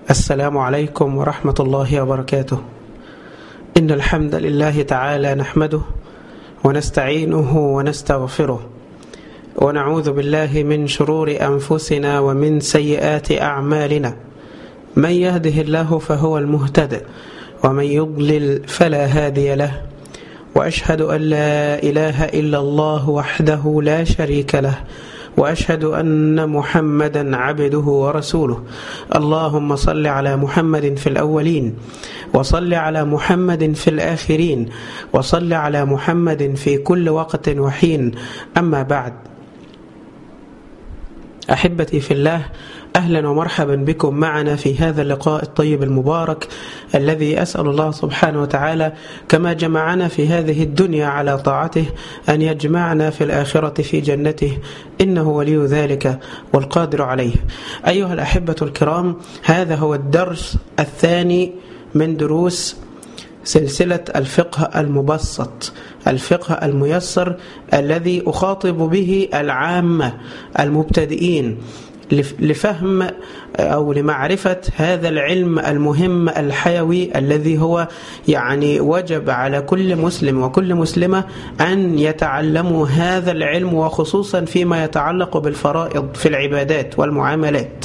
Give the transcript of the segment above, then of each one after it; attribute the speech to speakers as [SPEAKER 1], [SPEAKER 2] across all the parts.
[SPEAKER 1] السلام عليكم ورحمة الله وبركاته إن الحمد لله تعالى نحمده ونستعينه ونستغفره ونعوذ بالله من شرور أنفسنا ومن سيئات أعمالنا من يهده الله فهو المهتد ومن يضلل فلا هادي له وأشهد أن لا إله إلا الله وحده لا شريك له واشهد ان محمدا عبده ورسوله اللهم صل على محمد في الاولين وصل على محمد في الاخرين وصل على محمد في كل وقت وحين اما بعد احبتي في الله اهلا ومرحبا بكم معنا في هذا اللقاء الطيب المبارك الذي اسال الله سبحانه وتعالى كما جمعنا في هذه الدنيا على طاعته ان يجمعنا في الاخره في جنته انه ولي ذلك والقادر عليه. ايها الاحبه الكرام هذا هو الدرس الثاني من دروس سلسله الفقه المبسط الفقه الميسر الذي اخاطب به العامه المبتدئين لفهم او لمعرفه هذا العلم المهم الحيوي الذي هو يعني وجب على كل مسلم وكل مسلمه ان يتعلموا هذا العلم وخصوصا فيما يتعلق بالفرائض في العبادات والمعاملات.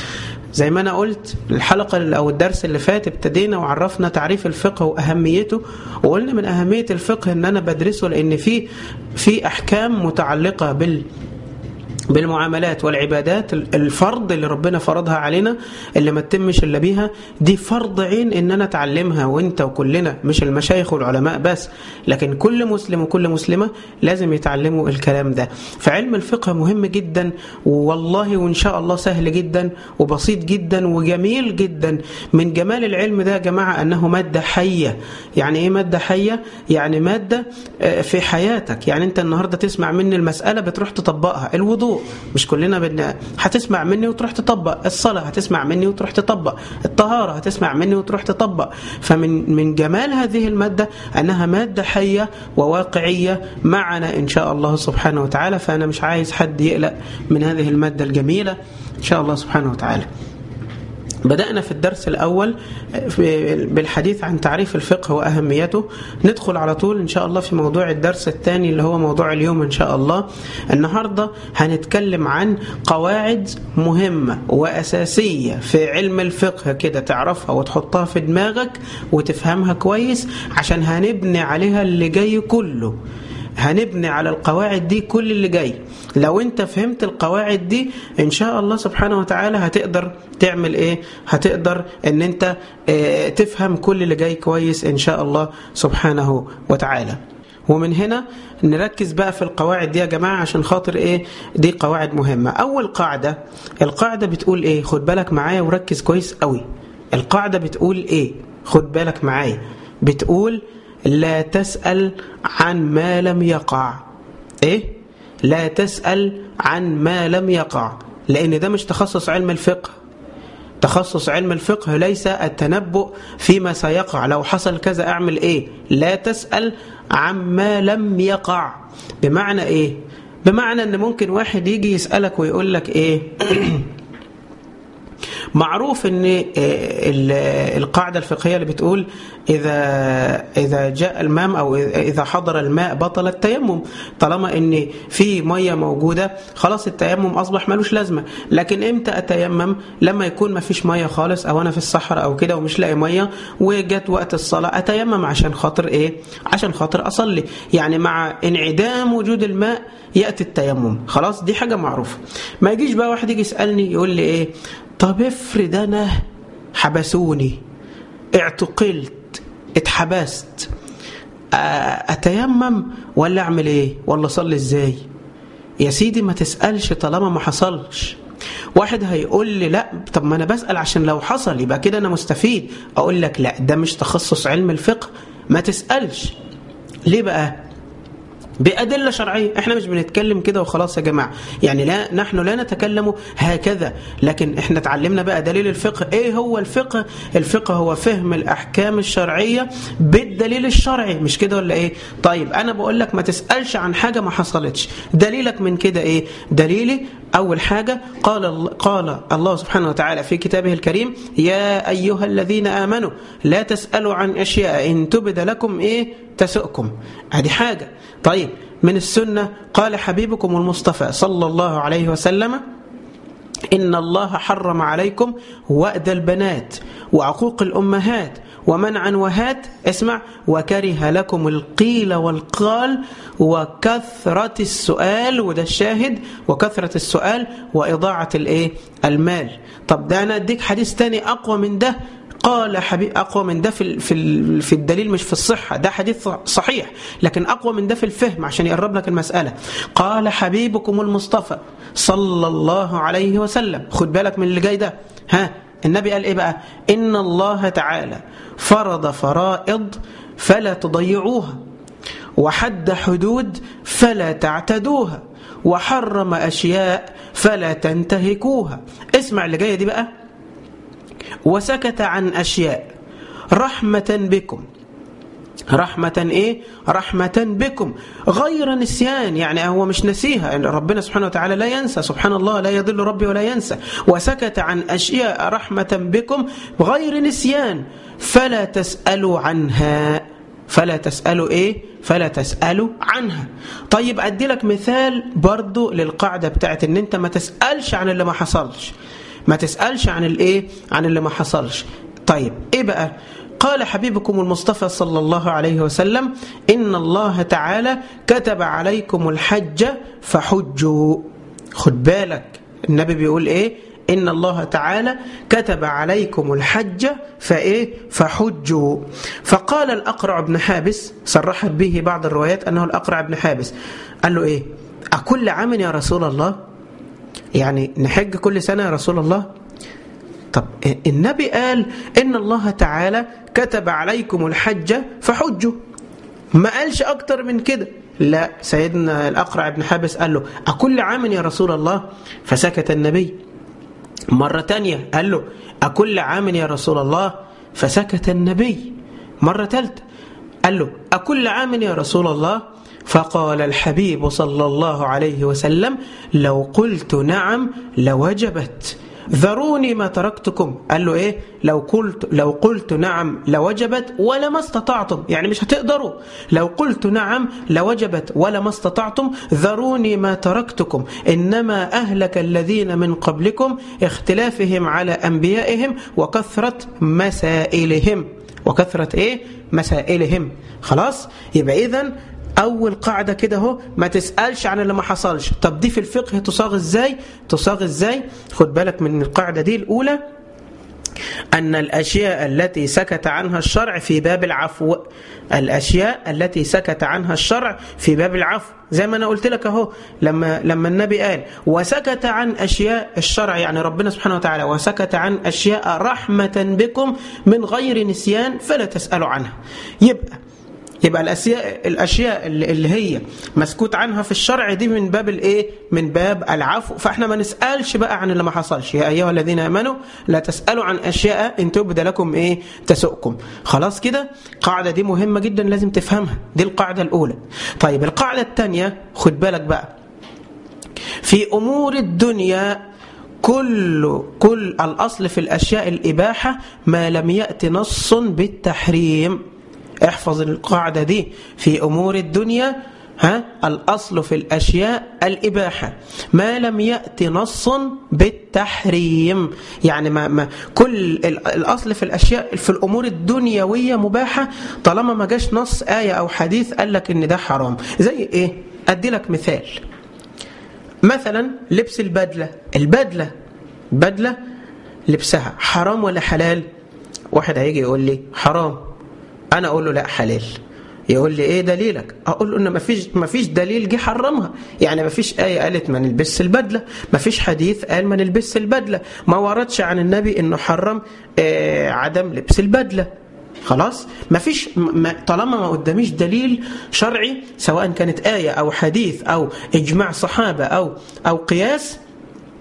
[SPEAKER 1] زي ما انا قلت الحلقه او الدرس اللي فات ابتدينا وعرفنا تعريف الفقه واهميته وقلنا من اهميه الفقه ان انا بدرسه لان في في احكام متعلقه بال بالمعاملات والعبادات الفرض اللي ربنا فرضها علينا اللي ما تتمش الا بيها دي فرض عين ان انا اتعلمها وانت وكلنا مش المشايخ والعلماء بس لكن كل مسلم وكل مسلمه لازم يتعلموا الكلام ده فعلم الفقه مهم جدا والله وان شاء الله سهل جدا وبسيط جدا وجميل جدا من جمال العلم ده يا جماعه انه ماده حيه يعني ايه ماده حيه يعني ماده في حياتك يعني انت النهارده تسمع مني المساله بتروح تطبقها الوضوء مش كلنا بدنا هتسمع مني وتروح تطبق الصلاة هتسمع مني وتروح تطبق الطهارة هتسمع مني وتروح تطبق فمن من جمال هذه المادة أنها مادة حية وواقعية معنا إن شاء الله سبحانه وتعالى فأنا مش عايز حد يقلق من هذه المادة الجميلة إن شاء الله سبحانه وتعالى بدأنا في الدرس الأول بالحديث عن تعريف الفقه وأهميته ندخل على طول إن شاء الله في موضوع الدرس الثاني اللي هو موضوع اليوم إن شاء الله النهاردة هنتكلم عن قواعد مهمة وأساسية في علم الفقه كده تعرفها وتحطها في دماغك وتفهمها كويس عشان هنبني عليها اللي جاي كله هنبني على القواعد دي كل اللي جاي لو انت فهمت القواعد دي ان شاء الله سبحانه وتعالى هتقدر تعمل ايه هتقدر ان انت اه تفهم كل اللي جاي كويس ان شاء الله سبحانه وتعالى ومن هنا نركز بقى في القواعد دي يا جماعة عشان خاطر ايه دي قواعد مهمة اول قاعدة القاعدة بتقول ايه خد بالك معايا وركز كويس قوي القاعدة بتقول ايه خد بالك معايا بتقول لا تسأل عن ما لم يقع ايه لا تسأل عن ما لم يقع لان ده مش تخصص علم الفقه تخصص علم الفقه ليس التنبؤ فيما سيقع لو حصل كذا اعمل ايه لا تسأل عما لم يقع بمعنى ايه بمعنى ان ممكن واحد يجي يسألك ويقول لك ايه معروف ان القاعده الفقهيه اللي بتقول اذا اذا جاء الماء او اذا حضر الماء بطل التيمم طالما ان في ميه موجوده خلاص التيمم اصبح ملوش لازمه لكن امتى اتيمم لما يكون ما فيش ميه خالص او انا في الصحراء او كده ومش لاقي ميه وجت وقت الصلاه اتيمم عشان خاطر ايه عشان خاطر اصلي يعني مع انعدام وجود الماء ياتي التيمم خلاص دي حاجه معروفه ما يجيش بقى واحد يجي يسالني يقول لي ايه طب افرض انا حبسوني اعتقلت اتحبست اتيمم ولا اعمل ايه ولا اصلي ازاي يا سيدي ما تسالش طالما ما حصلش واحد هيقول لي لا طب ما انا بسال عشان لو حصل يبقى كده انا مستفيد اقول لك لا ده مش تخصص علم الفقه ما تسالش ليه بقى بأدلة شرعية احنا مش بنتكلم كده وخلاص يا جماعة يعني لا نحن لا نتكلم هكذا لكن احنا تعلمنا بقى دليل الفقه ايه هو الفقه الفقه هو فهم الأحكام الشرعية بالدليل الشرعي مش كده ولا ايه طيب انا بقول لك ما تسألش عن حاجة ما حصلتش دليلك من كده ايه دليلي أول حاجة قال قال الله سبحانه وتعالى في كتابه الكريم يا أيها الذين آمنوا لا تسألوا عن أشياء إن تبد لكم إيه تسؤكم هذه حاجة طيب من السنة قال حبيبكم المصطفى صلى الله عليه وسلم إن الله حرم عليكم وأد البنات وعقوق الأمهات ومنعا وهات اسمع وكره لكم القيل والقال وكثرة السؤال وده الشاهد وكثرة السؤال وإضاعة الايه المال طب ده أنا أديك حديث تاني أقوى من ده قال حبيب أقوى من ده في في في الدليل مش في الصحة ده حديث صحيح لكن أقوى من ده في الفهم عشان يقرب لك المسألة قال حبيبكم المصطفى صلى الله عليه وسلم خد بالك من اللي جاي ده ها النبي قال إيه بقى إن الله تعالى فرض فرائض فلا تضيعوها وحد حدود فلا تعتدوها وحرم أشياء فلا تنتهكوها اسمع اللي جاية دي بقى وسكت عن أشياء رحمة بكم رحمة إيه؟ رحمة بكم غير نسيان يعني هو مش نسيها يعني ربنا سبحانه وتعالى لا ينسى سبحان الله لا يضل ربي ولا ينسى وسكت عن أشياء رحمة بكم غير نسيان فلا تسألوا عنها فلا تسألوا إيه؟ فلا تسألوا عنها طيب أدي لك مثال برضو للقاعدة بتاعت إن أنت ما تسألش عن اللي ما حصلش ما تسألش عن الإيه؟ عن اللي ما حصلش طيب إيه بقى؟ قال حبيبكم المصطفى صلى الله عليه وسلم إن الله تعالى كتب عليكم الحج فحجوا خد بالك النبي بيقول إيه إن الله تعالى كتب عليكم الحج فإيه فحجوا فقال الأقرع بن حابس صرحت به بعض الروايات أنه الأقرع بن حابس قال له إيه أكل عام يا رسول الله يعني نحج كل سنة يا رسول الله طب النبي قال إن الله تعالى كتب عليكم الحج فحجوا ما قالش أكتر من كده لا سيدنا الأقرع بن حابس قال له أكل عام يا رسول الله فسكت النبي مرة تانية قال له أكل عام يا رسول الله فسكت النبي مرة ثالثة قال له أكل عام يا رسول الله فقال الحبيب صلى الله عليه وسلم لو قلت نعم لوجبت ذروني ما تركتكم قال له ايه لو قلت لو قلت نعم لوجبت ولا ما استطعتم يعني مش هتقدروا لو قلت نعم لوجبت ولا ما استطعتم ذروني ما تركتكم انما اهلك الذين من قبلكم اختلافهم على انبيائهم وكثره مسائلهم وكثره ايه مسائلهم خلاص يبقى اذا أول قاعدة كده اهو ما تسألش عن اللي ما حصلش طب دي في الفقه تصاغ إزاي تصاغ إزاي خد بالك من القاعدة دي الأولى أن الأشياء التي سكت عنها الشرع في باب العفو الأشياء التي سكت عنها الشرع في باب العفو زي ما أنا قلت لك أهو لما, لما النبي قال وسكت عن أشياء الشرع يعني ربنا سبحانه وتعالى وسكت عن أشياء رحمة بكم من غير نسيان فلا تسألوا عنها يبقى يبقى الاشياء الاشياء اللي هي مسكوت عنها في الشرع دي من باب الايه من باب العفو فاحنا ما نسالش بقى عن اللي ما حصلش يا ايها الذين امنوا لا تسالوا عن اشياء ان تبد لكم ايه تسؤكم خلاص كده القاعده دي مهمه جدا لازم تفهمها دي القاعده الاولى طيب القاعده الثانيه خد بالك بقى في امور الدنيا كل كل الاصل في الاشياء الاباحه ما لم يات نص بالتحريم احفظ القاعدة دي في أمور الدنيا ها الأصل في الأشياء الإباحة ما لم يأتي نص بالتحريم يعني ما, ما كل الأصل في الأشياء في الأمور الدنيوية مباحة طالما ما جاش نص آية أو حديث قال لك إن ده حرام زي إيه أدي لك مثال مثلا لبس البدلة البدلة بدلة لبسها حرام ولا حلال واحد هيجي يقول لي حرام انا اقول له لا حلال يقول لي ايه دليلك اقول له ان مفيش مفيش دليل جه حرمها يعني مفيش ايه قالت ما نلبسش البدله مفيش حديث قال ما نلبسش البدله ما وردش عن النبي انه حرم آه عدم لبس البدله خلاص مفيش ما طالما ما قداميش دليل شرعي سواء كانت آية أو حديث أو إجماع صحابة أو أو قياس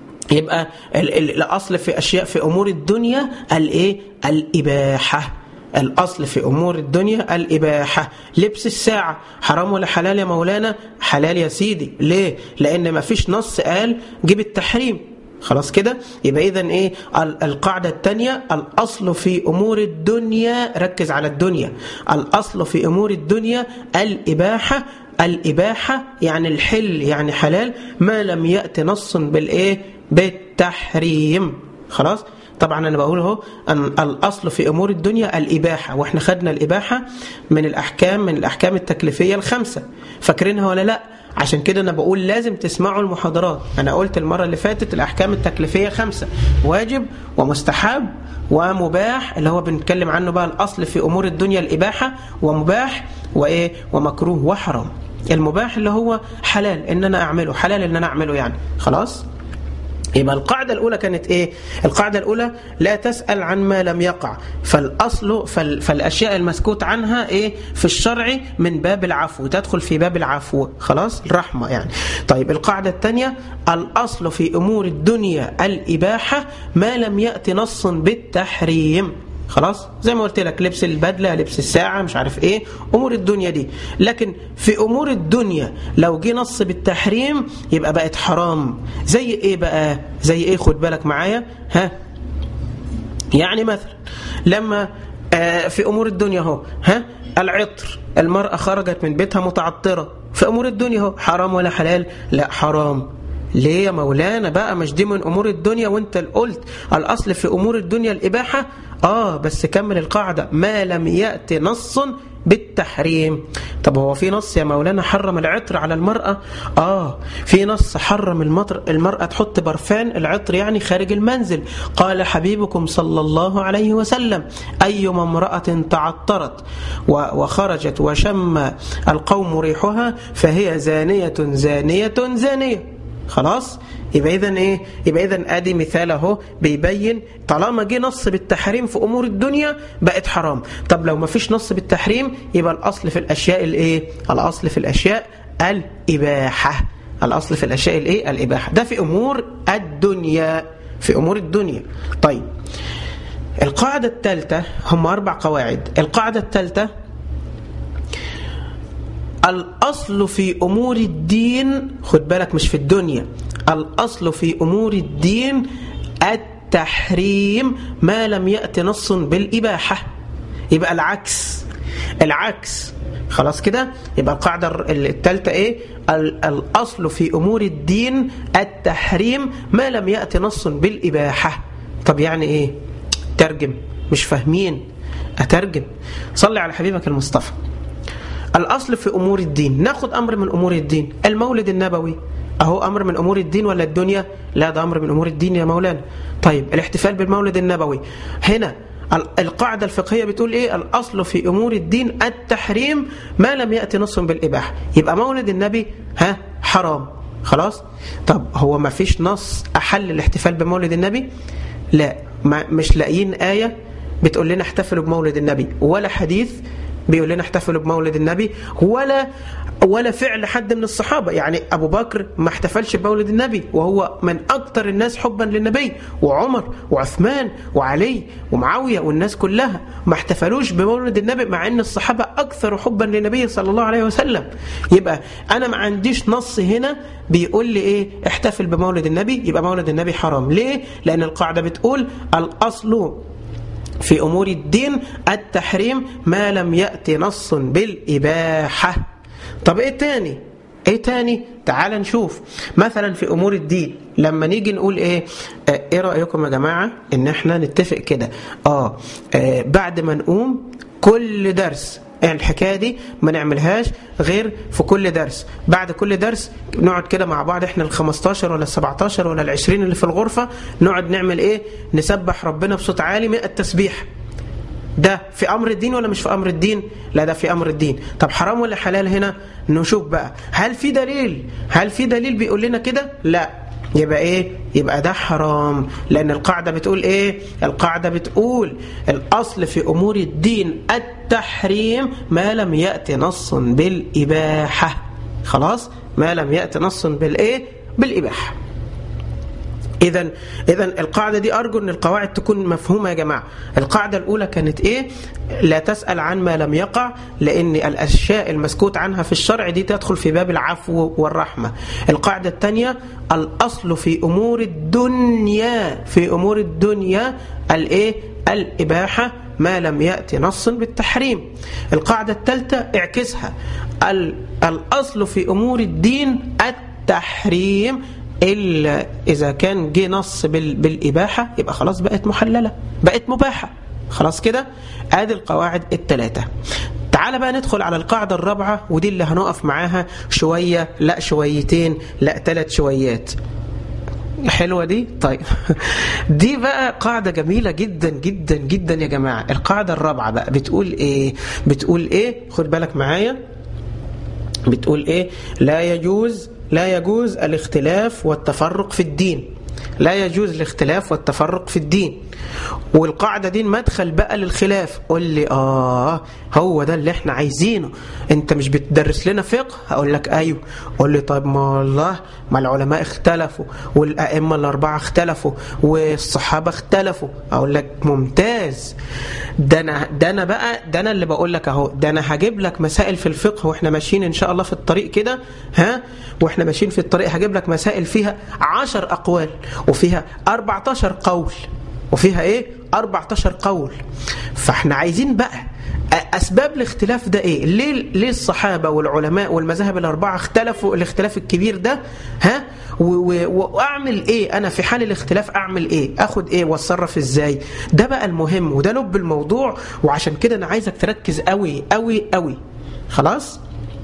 [SPEAKER 1] يبقى الأصل في أشياء في أمور الدنيا الإيه الإباحة الأصل في أمور الدنيا الإباحة لبس الساعة حرام ولا حلال يا مولانا حلال يا سيدي ليه لأن ما فيش نص قال جيب التحريم خلاص كده يبقى اذا ايه القاعده الثانيه الاصل في امور الدنيا ركز على الدنيا الاصل في امور الدنيا الاباحه الاباحه يعني الحل يعني حلال ما لم ياتي نص بالايه بالتحريم خلاص طبعا انا بقول اهو ان الاصل في امور الدنيا الاباحه واحنا خدنا الاباحه من الاحكام من الاحكام التكليفيه الخمسه فاكرينها ولا لا عشان كده انا بقول لازم تسمعوا المحاضرات انا قلت المره اللي فاتت الاحكام التكليفيه خمسه واجب ومستحب ومباح اللي هو بنتكلم عنه بقى الاصل في امور الدنيا الاباحه ومباح وايه ومكروه وحرام المباح اللي هو حلال ان انا اعمله حلال ان انا اعمله يعني خلاص يبقى القاعدة الأولى كانت إيه؟ القاعدة الأولى لا تسأل عن ما لم يقع فالأصل فال فالأشياء المسكوت عنها إيه؟ في الشرع من باب العفو تدخل في باب العفو خلاص الرحمة يعني طيب القاعدة الثانية الأصل في أمور الدنيا الإباحة ما لم يأتي نص بالتحريم خلاص زي ما قلت لك لبس البدله لبس الساعه مش عارف ايه امور الدنيا دي لكن في امور الدنيا لو جه نص بالتحريم يبقى بقت حرام زي ايه بقى زي ايه خد بالك معايا ها يعني مثلا لما آه في امور الدنيا اهو ها العطر المراه خرجت من بيتها متعطره في امور الدنيا اهو حرام ولا حلال لا حرام ليه يا مولانا بقى مش دي من امور الدنيا وانت اللي قلت الاصل في امور الدنيا الاباحه اه بس كمل القاعده ما لم ياتي نص بالتحريم طب هو في نص يا مولانا حرم العطر على المرأة آه في نص حرم المطر المرأة تحط برفان العطر يعني خارج المنزل قال حبيبكم صلى الله عليه وسلم أيما امرأة تعطرت وخرجت وشم القوم ريحها فهي زانية زانية زانية خلاص يبقى اذا ايه يبقى اذا ادي مثال اهو بيبين طالما جه نص بالتحريم في امور الدنيا بقت حرام طب لو ما فيش نص بالتحريم يبقى الاصل في الاشياء الايه الاصل في الاشياء الاباحه الاصل في الاشياء الايه الاباحه ده في امور الدنيا في امور الدنيا طيب القاعده الثالثه هم اربع قواعد القاعده الثالثه الأصل في أمور الدين خد بالك مش في الدنيا الأصل في أمور الدين التحريم ما لم يأتي نص بالإباحة يبقى العكس العكس خلاص كده يبقى القاعدة الثالثة ايه الأصل في أمور الدين التحريم ما لم يأتي نص بالإباحة طب يعني ايه ترجم مش فاهمين أترجم صلي على حبيبك المصطفى الأصل في أمور الدين ناخد أمر من أمور الدين المولد النبوي أهو أمر من أمور الدين ولا الدنيا لا ده أمر من أمور الدين يا مولانا طيب الاحتفال بالمولد النبوي هنا القاعدة الفقهية بتقول إيه الأصل في أمور الدين التحريم ما لم يأتي نص بالإباحة يبقى مولد النبي ها حرام خلاص طب هو ما فيش نص أحل الاحتفال بمولد النبي لا ما مش لاقيين آية بتقول لنا احتفلوا بمولد النبي ولا حديث بيقول لنا احتفلوا بمولد النبي ولا ولا فعل حد من الصحابة يعني أبو بكر ما احتفلش بمولد النبي وهو من أكثر الناس حبا للنبي وعمر وعثمان وعلي ومعاوية والناس كلها ما احتفلوش بمولد النبي مع أن الصحابة أكثر حبا للنبي صلى الله عليه وسلم يبقى أنا ما عنديش نص هنا بيقول لي إيه احتفل بمولد النبي يبقى مولد النبي حرام ليه؟ لأن القاعدة بتقول الأصل في أمور الدين التحريم ما لم يأتي نص بالإباحة طب إيه تاني ايه تاني تعال نشوف مثلا في امور الدين لما نيجي نقول ايه آه ايه رايكم يا جماعه ان احنا نتفق كده آه, اه بعد ما نقوم كل درس يعني الحكايه دي ما نعملهاش غير في كل درس بعد كل درس نقعد كده مع بعض احنا ال 15 ولا ال 17 ولا ال 20 اللي في الغرفه نقعد نعمل ايه نسبح ربنا بصوت عالي 100 تسبيح ده في امر الدين ولا مش في امر الدين لا ده في امر الدين طب حرام ولا حلال هنا نشوف بقى هل في دليل هل في دليل بيقول لنا كده لا يبقى ايه يبقى ده حرام لان القاعده بتقول ايه القاعده بتقول الاصل في امور الدين التحريم ما لم ياتي نص بالاباحه خلاص ما لم ياتي نص بالايه بالاباحه اذا اذا القاعده دي ارجو ان القواعد تكون مفهومه يا جماعه القاعده الاولى كانت ايه لا تسال عن ما لم يقع لان الاشياء المسكوت عنها في الشرع دي تدخل في باب العفو والرحمه القاعده الثانيه الاصل في امور الدنيا في امور الدنيا الايه الاباحه ما لم يأتي نص بالتحريم القاعدة الثالثة اعكسها الأصل في أمور الدين التحريم إلا إذا كان جه نص بالإباحة يبقى خلاص بقت محللة بقت مباحة خلاص كده ادي القواعد الثلاثة تعال بقى ندخل على القاعدة الرابعة ودي اللي هنقف معاها شوية لا شويتين لا ثلاث شويات حلوة دي طيب دي بقى قاعدة جميلة جدا جدا جدا يا جماعة القاعدة الرابعة بقى بتقول ايه بتقول ايه خد بالك معايا بتقول ايه لا يجوز لا يجوز الاختلاف والتفرق في الدين لا يجوز الاختلاف والتفرق في الدين والقاعدة دي مدخل بقى للخلاف قول لي آه هو ده اللي احنا عايزينه انت مش بتدرس لنا فقه هقول لك ايوه قول لي طيب ما والله ما العلماء اختلفوا والأئمة الأربعة اختلفوا والصحابة اختلفوا اقول لك ممتاز ده انا ده انا بقى ده انا اللي بقول لك اهو ده انا هجيب لك مسائل في الفقه واحنا ماشيين ان شاء الله في الطريق كده ها واحنا ماشيين في الطريق هجيب لك مسائل فيها عشر اقوال وفيها 14 قول وفيها ايه 14 قول فاحنا عايزين بقى اسباب الاختلاف ده ايه ليه ليه الصحابه والعلماء والمذاهب الاربعه اختلفوا الاختلاف الكبير ده ها واعمل ايه انا في حال الاختلاف اعمل ايه اخد ايه واتصرف ازاي ده بقى المهم وده لب الموضوع وعشان كده انا عايزك تركز قوي قوي قوي خلاص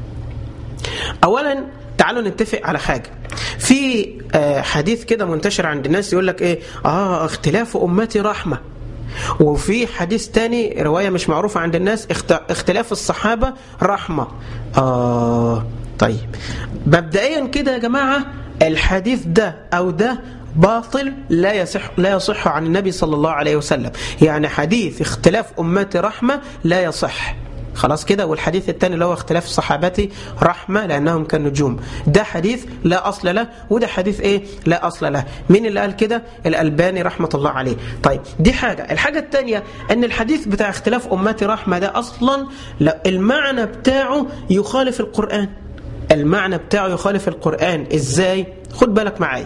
[SPEAKER 1] اولا تعالوا نتفق على حاجه في حديث كده منتشر عند الناس يقول لك ايه اه اختلاف امتي رحمه وفي حديث تاني رواية مش معروفة عند الناس اختلاف الصحابة رحمة آه طيب مبدئيا كده يا جماعة الحديث ده أو ده باطل لا يصح لا يصح عن النبي صلى الله عليه وسلم يعني حديث اختلاف أمتي رحمة لا يصح خلاص كده والحديث الثاني اللي هو اختلاف صحابتي رحمة لأنهم كالنجوم ده حديث لا أصل له وده حديث إيه لا أصل له مين اللي قال كده الألباني رحمة الله عليه طيب دي حاجة الحاجة الثانية أن الحديث بتاع اختلاف أمتي رحمة ده أصلا لا المعنى بتاعه يخالف القرآن المعنى بتاعه يخالف القرآن إزاي خد بالك معايا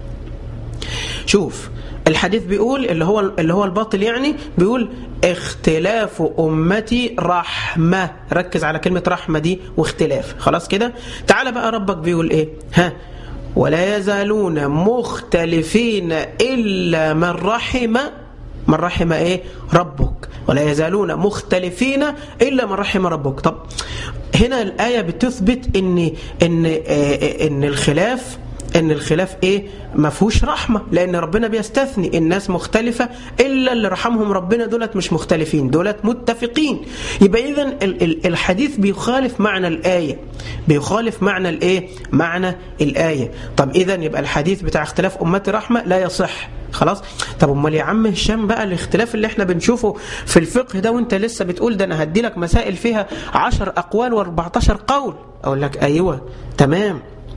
[SPEAKER 1] شوف الحديث بيقول اللي هو اللي هو الباطل يعني بيقول اختلاف امتي رحمه ركز على كلمه رحمه دي واختلاف خلاص كده تعالى بقى ربك بيقول ايه ها ولا يزالون مختلفين الا من رحم من رحم ايه ربك ولا يزالون مختلفين الا من رحم ربك طب هنا الايه بتثبت ان ان ان الخلاف ان الخلاف ايه ما فيهوش رحمه لان ربنا بيستثني الناس مختلفه الا اللي رحمهم ربنا دولت مش مختلفين دولت متفقين يبقى اذا الحديث بيخالف معنى الايه بيخالف معنى الايه معنى الايه طب اذا يبقى الحديث بتاع اختلاف امتي رحمه لا يصح خلاص طب امال يا عم هشام بقى الاختلاف اللي احنا بنشوفه في الفقه ده وانت لسه بتقول ده انا هدي لك مسائل فيها 10 اقوال و14 قول اقول لك ايوه تمام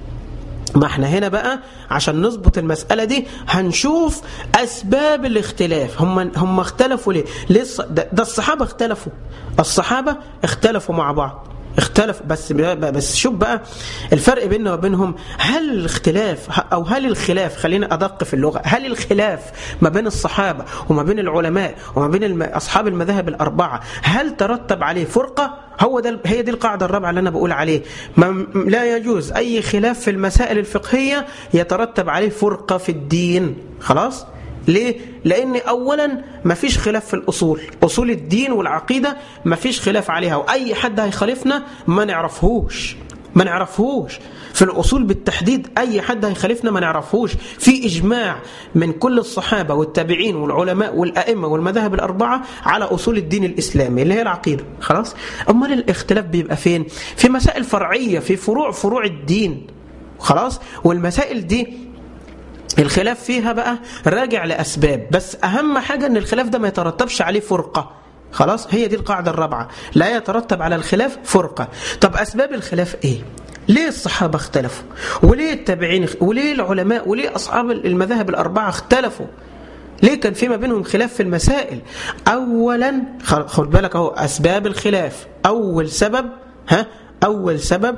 [SPEAKER 1] ما احنا هنا بقى عشان نظبط المسألة دي هنشوف أسباب الاختلاف هم هم اختلفوا ليه؟ ليه ده, ده الصحابة اختلفوا الصحابة اختلفوا مع بعض اختلف بس بس شوف بقى الفرق بيننا وبينهم هل الاختلاف او هل الخلاف خلينا ادق في اللغه هل الخلاف ما بين الصحابه وما بين العلماء وما بين الم... اصحاب المذاهب الاربعه هل ترتب عليه فرقه هو ده هي دي القاعده الرابعه اللي انا بقول عليه ما لا يجوز اي خلاف في المسائل الفقهيه يترتب عليه فرقه في الدين خلاص ليه؟ لأن أولا ما فيش خلاف في الأصول أصول الدين والعقيدة ما فيش خلاف عليها وأي حد هيخالفنا ما نعرفهوش ما نعرفهوش في الأصول بالتحديد أي حد هيخالفنا ما نعرفهوش في إجماع من كل الصحابة والتابعين والعلماء والأئمة والمذاهب الأربعة على أصول الدين الإسلامي اللي هي العقيدة خلاص أمال الاختلاف بيبقى فين في مسائل فرعية في فروع فروع الدين خلاص والمسائل دي الخلاف فيها بقى راجع لأسباب بس أهم حاجة أن الخلاف ده ما يترتبش عليه فرقة خلاص هي دي القاعدة الرابعة لا يترتب على الخلاف فرقة طب أسباب الخلاف إيه ليه الصحابة اختلفوا وليه التابعين وليه العلماء وليه أصحاب المذاهب الأربعة اختلفوا ليه كان في ما بينهم خلاف في المسائل أولا خد بالك اهو أسباب الخلاف أول سبب ها أول سبب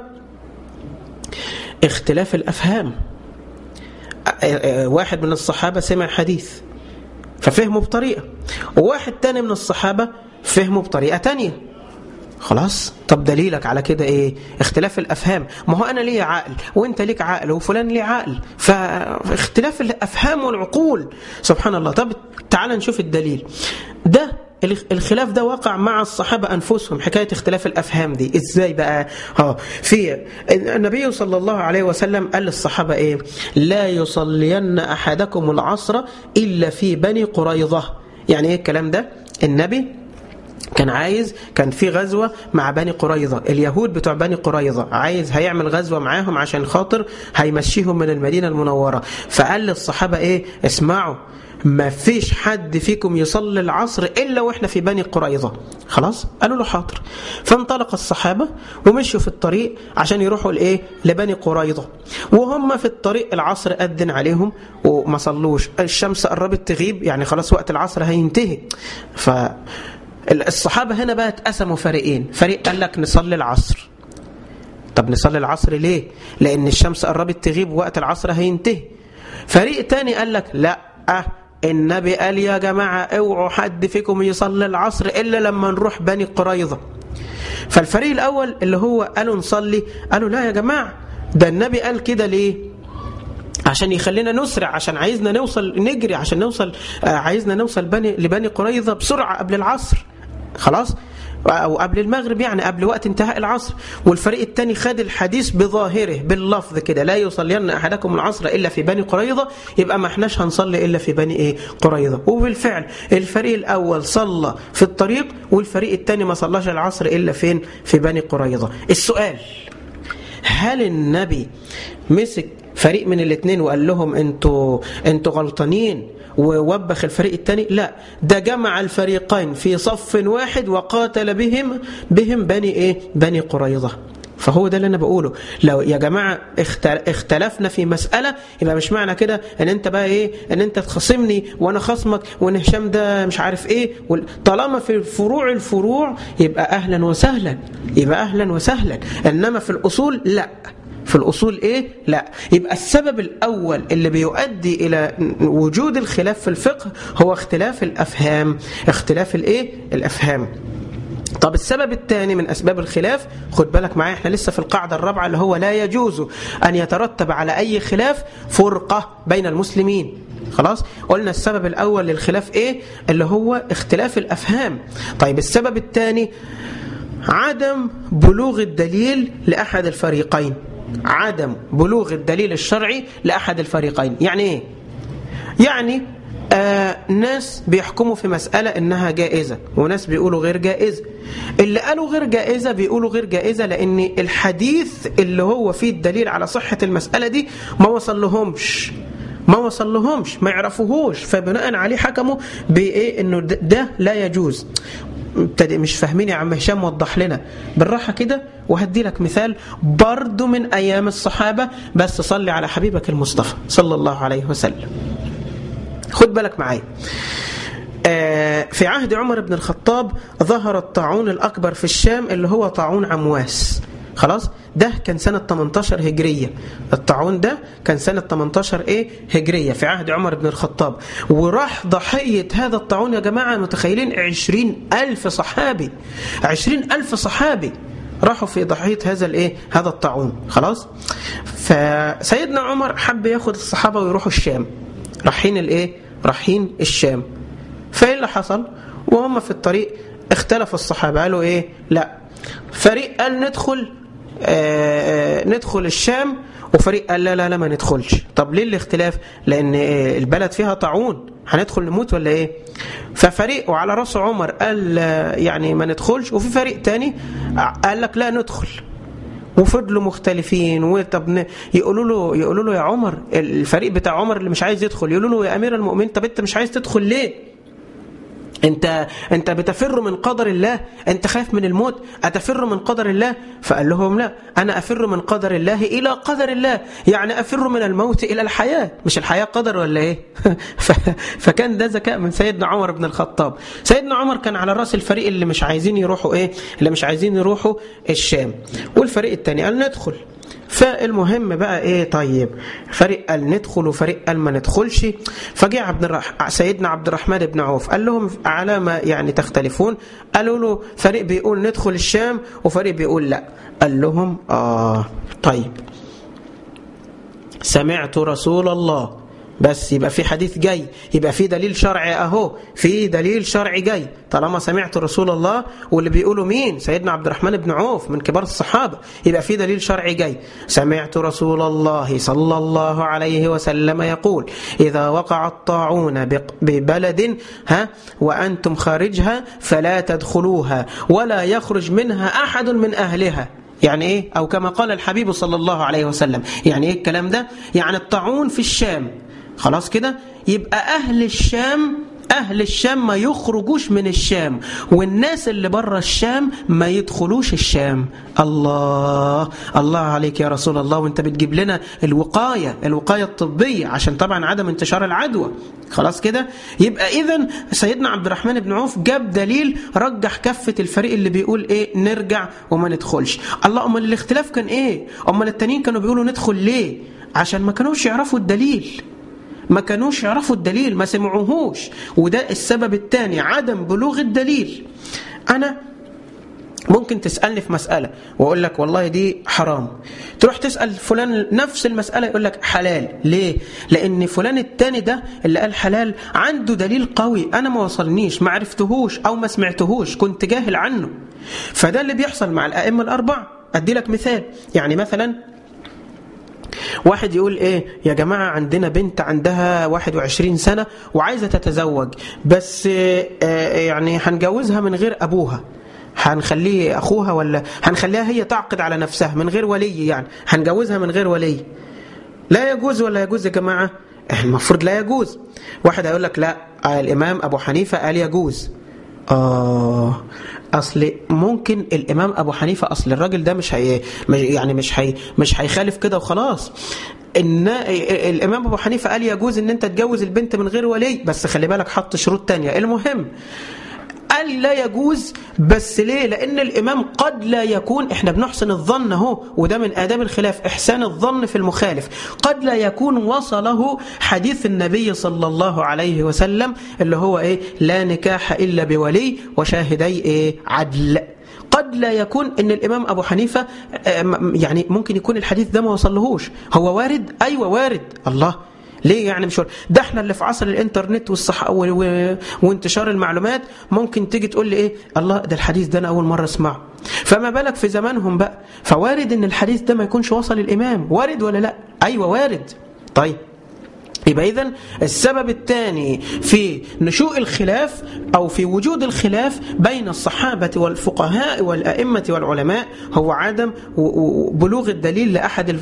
[SPEAKER 1] اختلاف الأفهام واحد من الصحابة سمع حديث ففهمه بطريقة وواحد تاني من الصحابة فهمه بطريقة تانية خلاص طب دليلك على كده ايه اختلاف الافهام ما هو انا ليه عقل وانت ليك عقل وفلان ليه عقل فاختلاف الافهام والعقول سبحان الله طب تعال نشوف الدليل ده الخلاف ده وقع مع الصحابة أنفسهم حكاية اختلاف الأفهام دي إزاي بقى ها في النبي صلى الله عليه وسلم قال للصحابة إيه لا يصلين أحدكم العصر إلا في بني قريظة يعني إيه الكلام ده النبي كان عايز كان في غزوة مع بني قريظة اليهود بتوع بني قريظة عايز هيعمل غزوة معاهم عشان خاطر هيمشيهم من المدينة المنورة فقال للصحابة ايه اسمعوا ما فيش حد فيكم يصلي العصر إلا وإحنا في بني قريظة خلاص قالوا له حاضر فانطلق الصحابة ومشوا في الطريق عشان يروحوا لإيه لبني قريظة وهم في الطريق العصر أذن عليهم وما صلوش الشمس قربت تغيب يعني خلاص وقت العصر هينتهي ف الصحابة هنا بقى اتقسموا فريقين فريق قال لك نصلي العصر طب نصلي العصر ليه لأن الشمس قربت تغيب وقت العصر هينتهي فريق تاني قال لك لا أه النبي قال يا جماعة اوعوا حد فيكم يصلي العصر إلا لما نروح بني قريظة فالفريق الأول اللي هو قالوا نصلي قالوا لا يا جماعة ده النبي قال كده ليه عشان يخلينا نسرع عشان عايزنا نوصل نجري عشان نوصل عايزنا نوصل بني لبني قريظة بسرعة قبل العصر خلاص أو قبل المغرب يعني قبل وقت انتهاء العصر والفريق الثاني خد الحديث بظاهره باللفظ كده لا يصلين أحدكم العصر إلا في بني قريظة يبقى ما احناش هنصلي إلا في بني إيه قريظة وبالفعل الفريق الأول صلى في الطريق والفريق الثاني ما صلاش العصر إلا فين في بني قريظة السؤال هل النبي مسك فريق من الاثنين وقال لهم انتوا انتوا غلطانين ووبخ الفريق الثاني لا ده جمع الفريقين في صف واحد وقاتل بهم بهم بني ايه بني قريظه فهو ده اللي انا بقوله لو يا جماعه اختلفنا في مساله يبقى مش معنى كده ان انت بقى ايه ان انت تخاصمني وانا خصمك وان هشام ده مش عارف ايه طالما في فروع الفروع يبقى اهلا وسهلا يبقى اهلا وسهلا انما في الاصول لا في الأصول إيه؟ لا يبقى السبب الأول اللي بيؤدي إلى وجود الخلاف في الفقه هو اختلاف الأفهام اختلاف الإيه؟ الأفهام طب السبب الثاني من أسباب الخلاف خد بالك معايا احنا لسه في القاعدة الرابعة اللي هو لا يجوز أن يترتب على أي خلاف فرقة بين المسلمين خلاص قلنا السبب الأول للخلاف إيه اللي هو اختلاف الأفهام طيب السبب الثاني عدم بلوغ الدليل لأحد الفريقين عدم بلوغ الدليل الشرعي لأحد الفريقين يعني إيه؟ يعني آه ناس بيحكموا في مسألة إنها جائزة وناس بيقولوا غير جائزة اللي قالوا غير جائزة بيقولوا غير جائزة لأن الحديث اللي هو فيه الدليل على صحة المسألة دي ما وصل لهمش ما وصل لهمش ما يعرفوهوش فبناء عليه حكموا بإيه إنه ده لا يجوز مش فاهمين يا عم هشام وضح لنا بالراحة كده وهدي لك مثال برضو من أيام الصحابة بس صلي على حبيبك المصطفى صلى الله عليه وسلم خد بالك معايا في عهد عمر بن الخطاب ظهر الطاعون الأكبر في الشام اللي هو طاعون عمواس خلاص ده كان سنة 18 هجرية الطاعون ده كان سنة 18 ايه هجرية في عهد عمر بن الخطاب وراح ضحية هذا الطاعون يا جماعة متخيلين 20 ألف صحابي 20 ألف صحابي راحوا في ضحية هذا الايه هذا الطاعون خلاص فسيدنا عمر حب ياخد الصحابة ويروحوا الشام رايحين الايه رايحين الشام فايه اللي حصل وهم في الطريق اختلف الصحابة قالوا ايه لا فريق قال ندخل آآ آآ ندخل الشام وفريق قال لا لا لا ما ندخلش طب ليه الاختلاف لان البلد فيها طاعون هندخل نموت ولا ايه ففريق وعلى راسه عمر قال يعني ما ندخلش وفي فريق تاني قال لك لا ندخل وفضلوا مختلفين وطب يقولوا له يقولوا له يا عمر الفريق بتاع عمر اللي مش عايز يدخل يقولوا له يا امير المؤمنين طب انت مش عايز تدخل ليه انت انت بتفر من قدر الله انت خايف من الموت اتفر من قدر الله فقال لهم لا انا افر من قدر الله الى قدر الله يعني افر من الموت الى الحياه مش الحياه قدر ولا ايه فكان ده ذكاء من سيدنا عمر بن الخطاب سيدنا عمر كان على راس الفريق اللي مش عايزين يروحوا ايه اللي مش عايزين يروحوا الشام والفريق الثاني قال ندخل فالمهم بقى ايه طيب فريق قال ندخل وفريق قال ما ندخلش فجاء عبد الرح... سيدنا عبد الرحمن بن عوف قال لهم على ما يعني تختلفون قالوا له فريق بيقول ندخل الشام وفريق بيقول لا قال لهم اه طيب سمعت رسول الله بس يبقى في حديث جاي يبقى في دليل شرعي اهو في دليل شرعي جاي طالما سمعت رسول الله واللي بيقولوا مين سيدنا عبد الرحمن بن عوف من كبار الصحابة يبقى في دليل شرعي جاي سمعت رسول الله صلى الله عليه وسلم يقول إذا وقع الطاعون ببلد ها وأنتم خارجها فلا تدخلوها ولا يخرج منها أحد من أهلها يعني ايه او كما قال الحبيب صلى الله عليه وسلم يعني ايه الكلام ده يعني الطاعون في الشام خلاص كده يبقى أهل الشام أهل الشام ما يخرجوش من الشام والناس اللي بره الشام ما يدخلوش الشام الله الله عليك يا رسول الله وانت بتجيب لنا الوقاية الوقاية الطبية عشان طبعا عدم انتشار العدوى خلاص كده يبقى إذا سيدنا عبد الرحمن بن عوف جاب دليل رجح كفة الفريق اللي بيقول إيه نرجع وما ندخلش الله أمال الاختلاف كان إيه أمال التانيين كانوا بيقولوا ندخل ليه عشان ما كانوش يعرفوا الدليل ما كانوش يعرفوا الدليل ما سمعوهوش وده السبب الثاني عدم بلوغ الدليل أنا ممكن تسألني في مسألة وأقول لك والله دي حرام تروح تسأل فلان نفس المسألة يقول لك حلال ليه؟ لأن فلان التاني ده اللي قال حلال عنده دليل قوي أنا ما وصلنيش ما عرفتهوش أو ما سمعتهوش كنت جاهل عنه فده اللي بيحصل مع الأئمة الأربعة أدي لك مثال يعني مثلا واحد يقول ايه يا جماعة عندنا بنت عندها 21 سنة وعايزة تتزوج بس يعني هنجوزها من غير أبوها هنخليه أخوها ولا هنخليها هي تعقد على نفسها من غير ولي يعني هنجوزها من غير ولي لا يجوز ولا يجوز يا جماعة المفروض لا يجوز واحد هيقول لك لا الإمام أبو حنيفة قال يجوز آه اصل ممكن الامام ابو حنيفه اصل الراجل ده مش هي يعني مش هي مش هيخالف كده وخلاص ان الامام ابو حنيفه قال يجوز ان انت تجوز البنت من غير ولي بس خلي بالك حط شروط تانية المهم قال لا يجوز بس ليه لأن الإمام قد لا يكون إحنا بنحسن الظن اهو وده من آداب الخلاف إحسان الظن في المخالف قد لا يكون وصله حديث النبي صلى الله عليه وسلم اللي هو إيه لا نكاح إلا بولي وشاهدي إيه عدل قد لا يكون ان الامام ابو حنيفه يعني ممكن يكون الحديث ده ما وصلهوش هو وارد ايوه وارد الله ليه يعني مش ده احنا اللي في عصر الانترنت والصح و... و... وانتشار المعلومات ممكن تيجي تقول لي ايه الله ده الحديث ده انا اول مره اسمعه فما بالك في زمانهم بقى فوارد ان الحديث ده ما يكونش وصل الامام وارد ولا لا ايوه وارد طيب يبقى إذن السبب الثاني في نشوء الخلاف أو في وجود الخلاف بين الصحابة والفقهاء والأئمة والعلماء هو عدم بلوغ الدليل لأحد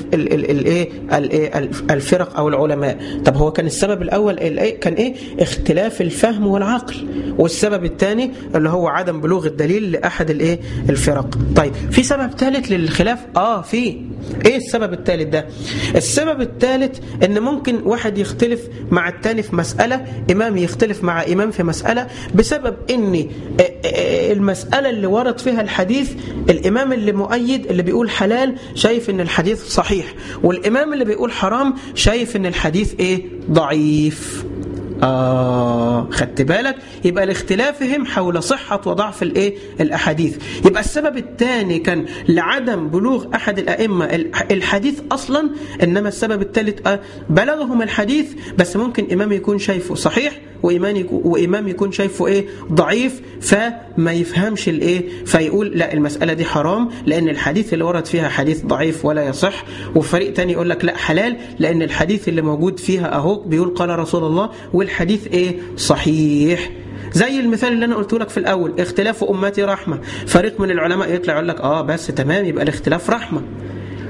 [SPEAKER 1] الفرق أو العلماء طب هو كان السبب الأول كان إيه؟ اختلاف الفهم والعقل والسبب الثاني اللي هو عدم بلوغ الدليل لأحد الإيه؟ الفرق طيب في سبب ثالث للخلاف آه في إيه السبب الثالث ده السبب الثالث إن ممكن واحد يختلف يختلف مع الثاني في مسألة إمام يختلف مع إمام في مسألة بسبب أن المسألة اللي ورد فيها الحديث الإمام اللي مؤيد اللي بيقول حلال شايف أن الحديث صحيح والإمام اللي بيقول حرام شايف أن الحديث إيه ضعيف آه خدت بالك يبقى لاختلافهم حول صحة وضعف الايه الأحاديث يبقى السبب الثاني كان لعدم بلوغ أحد الأئمة الحديث أصلا إنما السبب الثالث آه بلغهم الحديث بس ممكن إمام يكون شايفه صحيح وإمام يكون, وإمام يكون شايفه إيه ضعيف فما يفهمش الإيه فيقول لا المسألة دي حرام لأن الحديث اللي ورد فيها حديث ضعيف ولا يصح وفريق تاني يقول لك لا حلال لأن الحديث اللي موجود فيها أهو بيقول قال رسول الله والحديث إيه صحيح زي المثال اللي انا قلته لك في الاول اختلاف امتي رحمه فريق من العلماء يطلع يقول لك اه بس تمام يبقى الاختلاف رحمه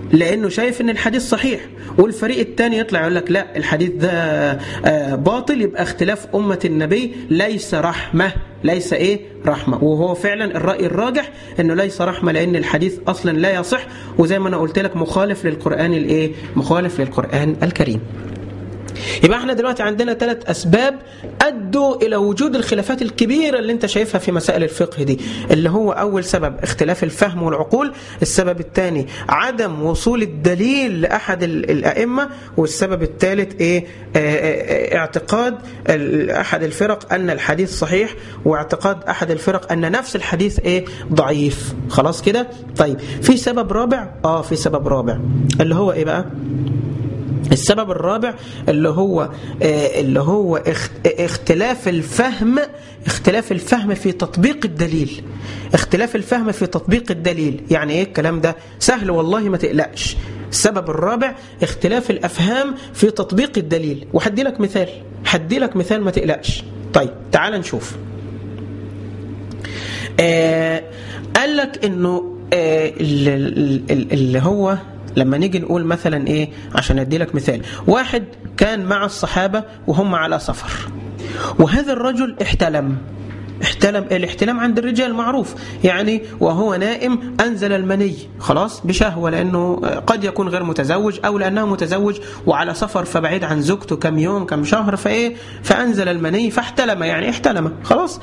[SPEAKER 1] لانه شايف ان الحديث صحيح والفريق الثاني يطلع يقول لك لا الحديث ده آه، باطل يبقى اختلاف امه النبي ليس رحمه ليس ايه رحمه وهو فعلا الراي الراجح انه ليس رحمه لان الحديث اصلا لا يصح وزي ما انا قلت لك مخالف للقران الايه مخالف للقران الكريم يبقى احنا دلوقتي عندنا ثلاث اسباب ادوا الى وجود الخلافات الكبيره اللي انت شايفها في مسائل الفقه دي اللي هو اول سبب اختلاف الفهم والعقول السبب الثاني عدم وصول الدليل لاحد ال- الائمه والسبب الثالث ايه آه، آه، آه، اعتقاد ال- احد الفرق ان الحديث صحيح واعتقاد احد الفرق ان نفس الحديث ايه ضعيف خلاص كده طيب في سبب رابع اه في سبب رابع اللي هو ايه بقى السبب الرابع اللي هو آه، اللي هو اخ- اختلاف الفهم اختلاف الفهم في تطبيق الدليل اختلاف الفهم في تطبيق الدليل يعني ايه الكلام ده سهل والله ما تقلقش السبب الرابع اختلاف الافهام في تطبيق الدليل وهدي لك مثال هدي لك مثال ما تقلقش طيب تعال نشوف آه قال لك انه آه ال- ال- ال- اللي هو لما نيجي نقول مثلا ايه عشان ادي لك مثال واحد كان مع الصحابه وهم على سفر وهذا الرجل احتلم احتلم الاحتلام عند الرجال معروف يعني وهو نائم انزل المني خلاص بشهوه لانه قد يكون غير متزوج او لانه متزوج وعلى سفر فبعيد عن زوجته كم يوم كم شهر فايه فانزل المني فاحتلم يعني احتلم خلاص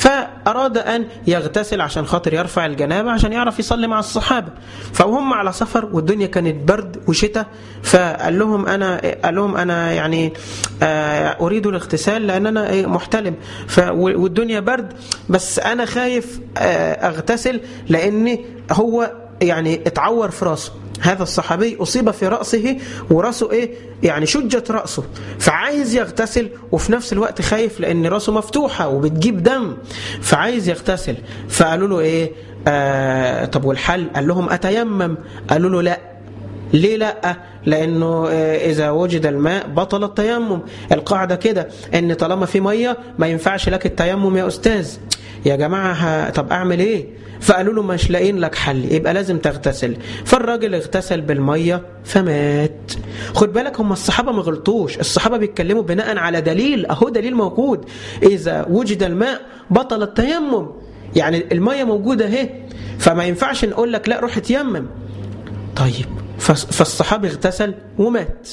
[SPEAKER 1] فاراد ان يغتسل عشان خاطر يرفع الجنابه عشان يعرف يصلي مع الصحابه فهم على سفر والدنيا كانت برد وشتاء فقال لهم انا قال لهم انا يعني آه، اريد الاغتسال لان انا إيه محتلم ف والدنيا برد بس انا خايف آه، اغتسل لان هو يعني اتعور في راسه هذا الصحابي اصيب في راسه وراسه ايه يعني شجت راسه فعايز يغتسل وفي نفس الوقت خايف لان راسه مفتوحه وبتجيب دم فعايز يغتسل فقالوا له ايه آه طب والحل قال لهم اتيمم قالوا له لا ليه لا لانه آه، اذا وجد الماء بطل التيمم القاعده كده ان طالما في ميه ما ينفعش لك التيمم يا استاذ يا جماعه ه... طب اعمل ايه فقالوا له مش لاقيين لك حل يبقى لازم تغتسل فالراجل اغتسل بالميه فمات خد بالك هم الصحابه ما غلطوش الصحابه بيتكلموا بناء على دليل اهو دليل موجود اذا وجد الماء بطل التيمم يعني الميه موجوده اهي فما ينفعش نقول لك لا روح اتيمم طيب فالص- فالصحابي اغتسل ومات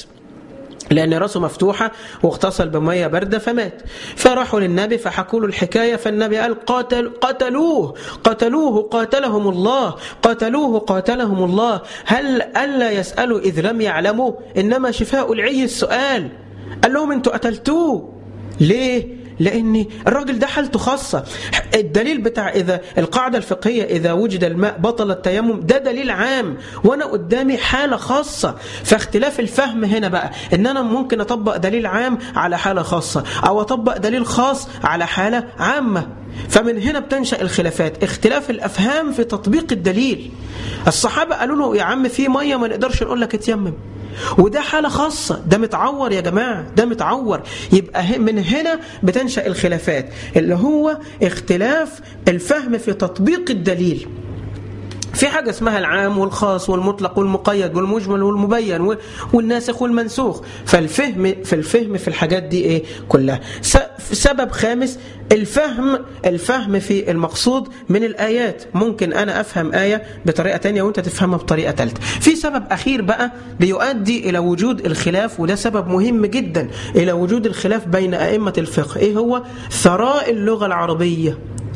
[SPEAKER 1] لأن راسه مفتوحة واغتسل بمية باردة فمات فراحوا للنبي فحكوا له الحكاية فالنبي قال قاتل قتلوه قتلوه قاتلهم الله قتلوه قاتلهم الله هل ألا يسألوا إذ لم يعلموا إنما شفاء العي السؤال قال لهم أنتوا قتلتوه ليه؟ لأن الراجل ده حالته خاصة الدليل بتاع إذا القاعدة الفقهية إذا وجد الماء بطل التيمم ده دليل عام وأنا قدامي حالة خاصة فاختلاف الفهم هنا بقى إن أنا ممكن أطبق دليل عام على حالة خاصة أو أطبق دليل خاص على حالة عامة فمن هنا بتنشأ الخلافات اختلاف الأفهام في تطبيق الدليل الصحابة قالوا له يا عم في مية ما نقدرش نقول لك اتيمم وده حالة خاصة ده متعور يا جماعة ده متعور يبقى ه- من هنا بتنشأ الخلافات اللي هو اختلاف الفهم في تطبيق الدليل في حاجة اسمها العام والخاص والمطلق والمقيد والمجمل والمبين وال- والناسخ والمنسوخ فالفهم في الفهم في الحاجات دي ايه كلها س- سبب خامس الفهم الفهم في المقصود من الآيات ممكن أنا أفهم آية بطريقة تانية وأنت تفهمها بطريقة ثالثة في سبب أخير بقى بيؤدي إلى وجود الخلاف وده سبب مهم جدا إلى وجود الخلاف بين أئمة الفقه إيه هو ثراء اللغة العربية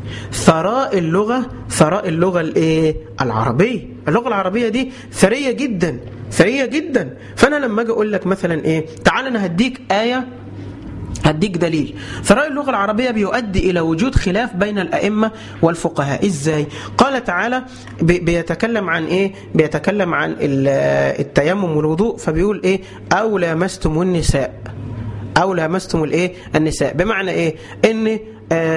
[SPEAKER 1] ثراء اللغة ثراء اللغة الايه العربية اللغة العربية دي ثرية جدا ثرية جدا فأنا لما أجي أقول لك مثلا إيه تعال أنا هديك آية هديك دليل ثراء اللغة العربية بيؤدي إلى وجود خلاف بين الأئمة والفقهاء إزاي؟ قال تعالى بي- بيتكلم عن إيه؟ بيتكلم عن ال- التيمم والوضوء فبيقول إيه؟ أو لامستم النساء أو لامستم الإيه؟ النساء بمعنى إيه؟ إن آه،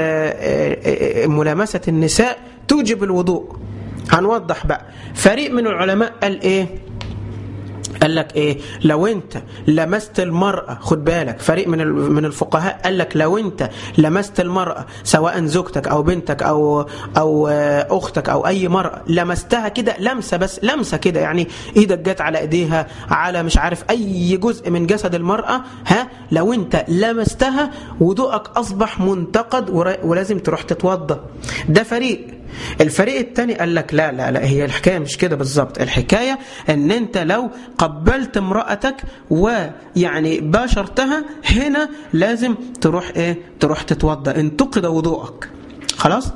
[SPEAKER 1] آه، آه، ملامسة النساء توجب الوضوء هنوضح بقى فريق من العلماء قال إيه؟ قال لك ايه لو انت لمست المرأة خد بالك فريق من من الفقهاء قال لك لو انت لمست المرأة سواء زوجتك او بنتك او او اختك او اي مرأة لمستها كده لمسة بس لمسة كده يعني ايدك جت على ايديها على مش عارف اي جزء من جسد المرأة ها لو انت لمستها وضوءك اصبح منتقد ولازم تروح تتوضى ده فريق الفريق الثاني قال لك لا لا لا هي الحكايه مش كده بالظبط الحكايه ان انت لو قبلت امراتك ويعني باشرتها هنا لازم تروح ايه تروح تتوضا انتقد وضوءك خلاص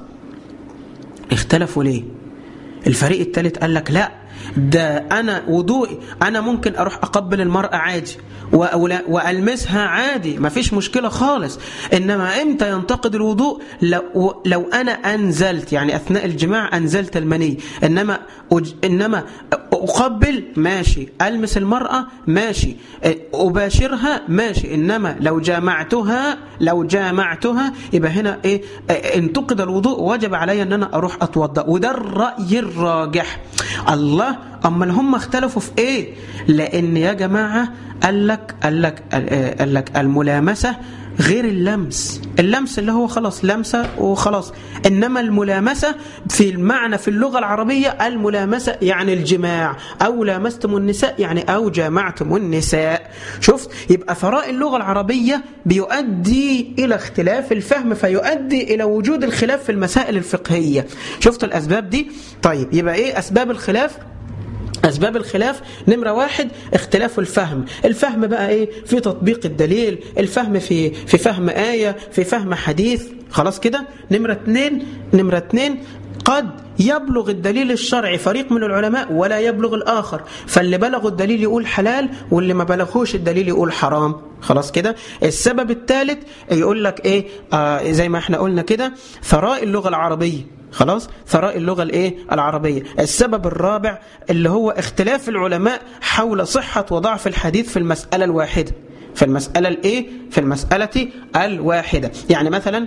[SPEAKER 1] اختلفوا ليه الفريق الثالث قال لك لا ده أنا وضوئي أنا ممكن أروح أقبل المرأة عادي وألمسها عادي ما فيش مشكلة خالص إنما إمتى ينتقد الوضوء لو, لو أنا أنزلت يعني أثناء الجماع أنزلت المني إنما إنما أقبل ماشي ألمس المرأة ماشي أباشرها ماشي إنما لو جامعتها لو جامعتها يبقى هنا إيه انتقد الوضوء وجب علي أن أنا أروح أتوضأ وده الرأي الراجح الله أما هم اختلفوا في إيه لأن يا جماعة قال لك قال لك قال لك الملامسة غير اللمس اللمس اللي هو خلاص لمسة وخلاص إنما الملامسة في المعنى في اللغة العربية الملامسة يعني الجماع أو لامستم النساء يعني أو جامعتم النساء شفت يبقى ثراء اللغة العربية بيؤدي إلى اختلاف الفهم فيؤدي إلى وجود الخلاف في المسائل الفقهية شفت الأسباب دي طيب يبقى إيه أسباب الخلاف أسباب الخلاف نمرة واحد اختلاف الفهم الفهم بقى إيه في تطبيق الدليل الفهم في في فهم آية في فهم حديث خلاص كده نمرة اتنين نمرة اتنين قد يبلغ الدليل الشرعي فريق من العلماء ولا يبلغ الآخر فاللي بلغوا الدليل يقول حلال واللي ما بلغوش الدليل يقول حرام خلاص كده السبب الثالث يقول لك ايه آه زي ما احنا قلنا كده ثراء اللغة العربية خلاص ثراء اللغة الايه العربية السبب الرابع اللي هو اختلاف العلماء حول صحة وضعف الحديث في المسألة الواحدة في المسألة الايه في المسألة الواحدة يعني مثلا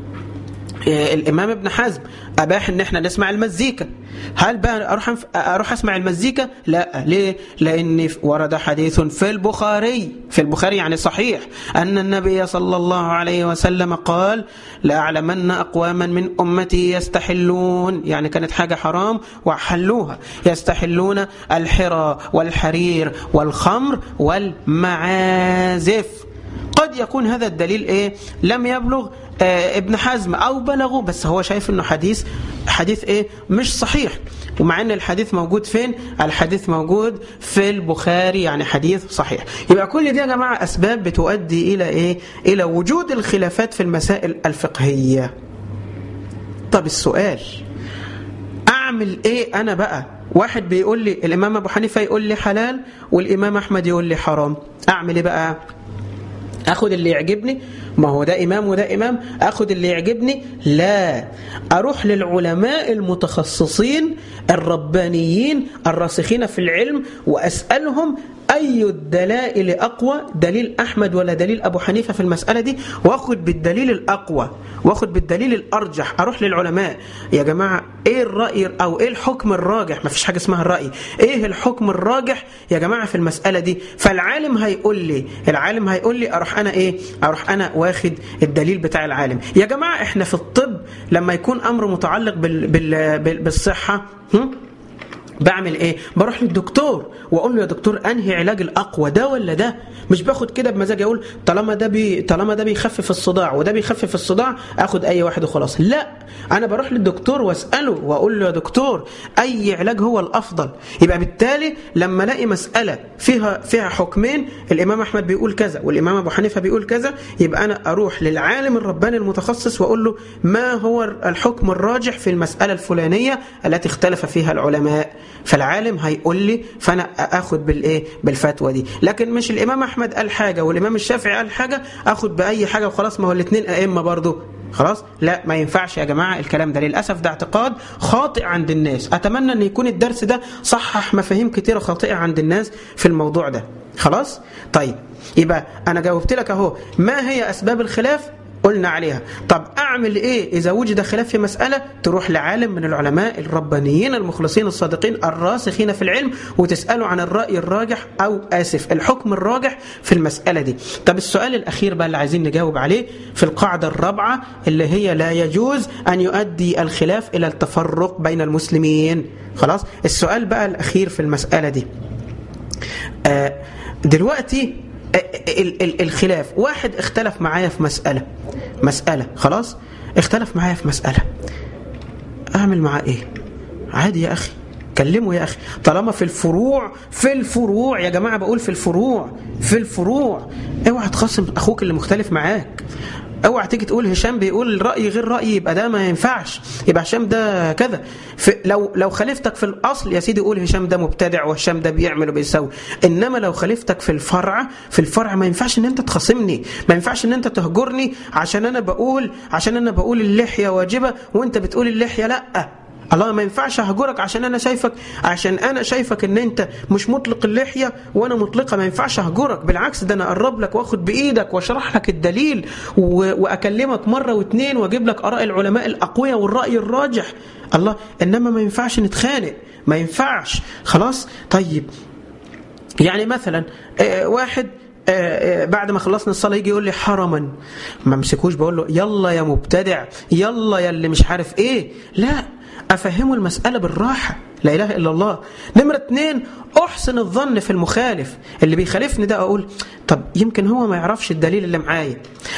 [SPEAKER 1] الامام ابن حزم اباح ان احنا نسمع المزيكا هل بقى اروح اروح اسمع المزيكا لا ليه لان ورد حديث في البخاري في البخاري يعني صحيح ان النبي صلى الله عليه وسلم قال لاعلمن اقواما من امتي يستحلون يعني كانت حاجه حرام وحلوها يستحلون الحرى والحرير والخمر والمعازف قد يكون هذا الدليل ايه لم يبلغ آه ابن حزم او بلغه بس هو شايف انه حديث حديث ايه مش صحيح ومع ان الحديث موجود فين الحديث موجود في البخاري يعني حديث صحيح يبقى كل دي يا جماعه اسباب بتؤدي الى ايه الى وجود الخلافات في المسائل الفقهيه طب السؤال اعمل ايه انا بقى واحد بيقول لي الامام ابو حنيفه يقول لي حلال والامام احمد يقول لي حرام اعمل ايه بقى اخد اللي يعجبني ما هو ده امام وده امام اخد اللي يعجبني لا اروح للعلماء المتخصصين الربانيين الراسخين في العلم واسالهم اي الدلائل اقوى دليل احمد ولا دليل ابو حنيفه في المساله دي واخد بالدليل الاقوى واخد بالدليل الارجح اروح للعلماء يا جماعه ايه الراي او ايه الحكم الراجح ما فيش حاجه اسمها الراي ايه الحكم الراجح يا جماعه في المساله دي فالعالم هيقول لي العالم هيقول لي اروح انا ايه اروح انا واخد الدليل بتاع العالم يا جماعه احنا في الطب لما يكون امر متعلق بال بال بال بالصحه هم؟ بعمل ايه بروح للدكتور واقول له يا دكتور انهي علاج الاقوى ده ولا ده مش باخد كده بمزاجي اقول طالما ده بي طالما ده بيخفف الصداع وده بيخفف الصداع اخد اي واحد وخلاص لا انا بروح للدكتور واساله واقول له يا دكتور اي علاج هو الافضل يبقى بالتالي لما الاقي مساله فيها فيها حكمين الامام احمد بيقول كذا والامام ابو حنيفه بيقول كذا يبقى انا اروح للعالم الرباني المتخصص واقول له ما هو الحكم الراجح في المساله الفلانيه التي اختلف فيها العلماء فالعالم هيقول لي فانا اخد بالايه بالفتوى دي لكن مش الامام احمد قال حاجه والامام الشافعي قال حاجه اخد باي حاجه وخلاص ما هو الاثنين ائمه برضه خلاص لا ما ينفعش يا جماعه الكلام ده للاسف ده اعتقاد خاطئ عند الناس اتمنى ان يكون الدرس ده صحح مفاهيم كتيره خاطئه عند الناس في الموضوع ده خلاص طيب يبقى انا جاوبت لك اهو ما هي اسباب الخلاف قلنا عليها طب أعمل إيه إذا وجد خلاف في مسألة تروح لعالم من العلماء الربانيين المخلصين الصادقين الراسخين في العلم وتسأله عن الرأي الراجح أو آسف الحكم الراجح في المسألة دي طب السؤال الأخير بقى اللي عايزين نجاوب عليه في القاعدة الرابعة اللي هي لا يجوز أن يؤدي الخلاف إلى التفرق بين المسلمين خلاص السؤال بقى الأخير في المسألة دي آه دلوقتي الخلاف واحد اختلف معايا في مسألة مسألة خلاص اختلف معايا في مسألة اعمل معاه ايه عادي يا اخي كلمه يا اخي طالما في الفروع في الفروع يا جماعة بقول في الفروع في الفروع اوعى تخصم اخوك اللي مختلف معاك اوعى تيجي تقول هشام بيقول راي غير رايي يبقى ده ما ينفعش يبقى هشام ده كذا لو لو خالفتك في الاصل يا سيدي قول هشام ده مبتدع وهشام ده بيعمل وبيسوي انما لو خالفتك في الفرع في الفرع ما ينفعش ان انت تخاصمني ما ينفعش ان انت تهجرني عشان انا بقول عشان انا بقول اللحيه واجبه وانت بتقول اللحيه لا الله ما ينفعش اهجرك عشان انا شايفك عشان انا شايفك ان انت مش مطلق اللحيه وانا مطلقه ما ينفعش اهجرك بالعكس ده انا اقرب لك واخد بايدك واشرح لك الدليل واكلمك مره واثنين واجيب لك اراء العلماء الاقوياء والراي الراجح الله انما ما ينفعش نتخانق ما ينفعش خلاص طيب يعني مثلا واحد بعد ما خلصنا الصلاه يجي يقول لي حرما ما امسكوش بقول له يلا يا مبتدع يلا يا اللي مش عارف ايه لا أفهمه المسألة بالراحة لا إله إلا الله نمرة اتنين أحسن الظن في المخالف اللي بيخالفني ده أقول طب يمكن هو ما يعرفش الدليل اللي معايا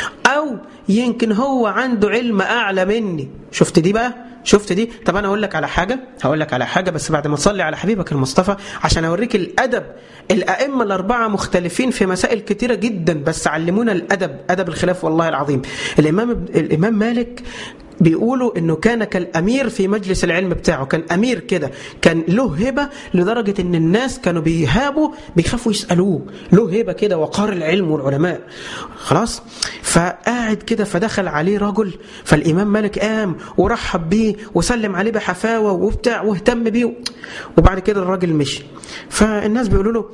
[SPEAKER 1] أو يمكن هو عنده علم أعلى مني شفت دي بقى شفت دي طب انا اقول لك على حاجه هقول لك على حاجه بس بعد ما تصلي على حبيبك المصطفى عشان اوريك الادب الائمه الاربعه مختلفين في مسائل كتيره جدا بس علمونا الادب ادب الخلاف والله العظيم الامام الامام مالك بيقولوا انه كان كالامير في مجلس العلم بتاعه كان امير كده كان له هبه لدرجه ان الناس كانوا بيهابوا بيخافوا يسالوه له هبه كده وقار العلم والعلماء خلاص فقاعد كده فدخل عليه رجل فالامام مالك قام ورحب بيه وسلم عليه بحفاوه وبتاع واهتم بيه وبعد كده الراجل مشي فالناس بيقولوا له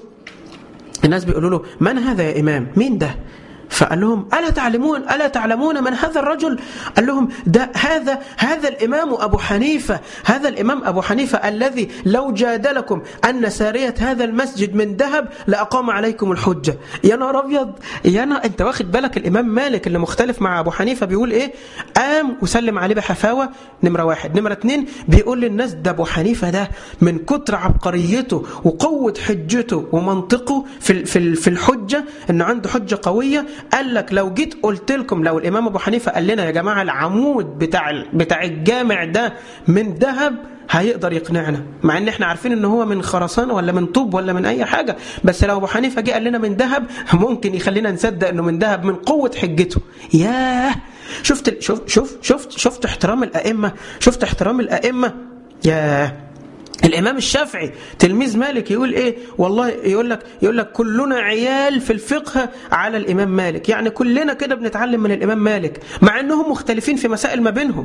[SPEAKER 1] الناس بيقولوا له من هذا يا امام مين ده فقال لهم ألا تعلمون ألا تعلمون من هذا الرجل قال لهم ده هذا هذا الإمام أبو حنيفة هذا الإمام أبو حنيفة الذي لو جادلكم أن سارية هذا المسجد من ذهب لأقام عليكم الحجة يا نهار أبيض يا أنا أنت واخد بالك الإمام مالك اللي مختلف مع أبو حنيفة بيقول إيه قام وسلم عليه بحفاوة نمرة واحد نمرة اتنين بيقول للناس ده أبو حنيفة ده من كتر عبقريته وقوة حجته ومنطقه في في في الحجة إنه عنده حجة قوية قال لك لو جيت قلت لكم لو الامام ابو حنيفه قال لنا يا جماعه العمود بتاع بتاع الجامع ده من ذهب هيقدر يقنعنا مع ان احنا عارفين ان هو من خرسانه ولا من طوب ولا من اي حاجه بس لو ابو حنيفه جه قال لنا من ذهب ممكن يخلينا نصدق انه من ذهب من قوه حجته ياه شفت شوف شوف شفت شفت احترام الائمه شفت احترام الائمه ياه الامام الشافعي تلميذ مالك يقول ايه والله يقول لك يقول لك كلنا عيال في الفقه على الامام مالك يعني كلنا كده بنتعلم من الامام مالك مع انهم مختلفين في مسائل ما بينهم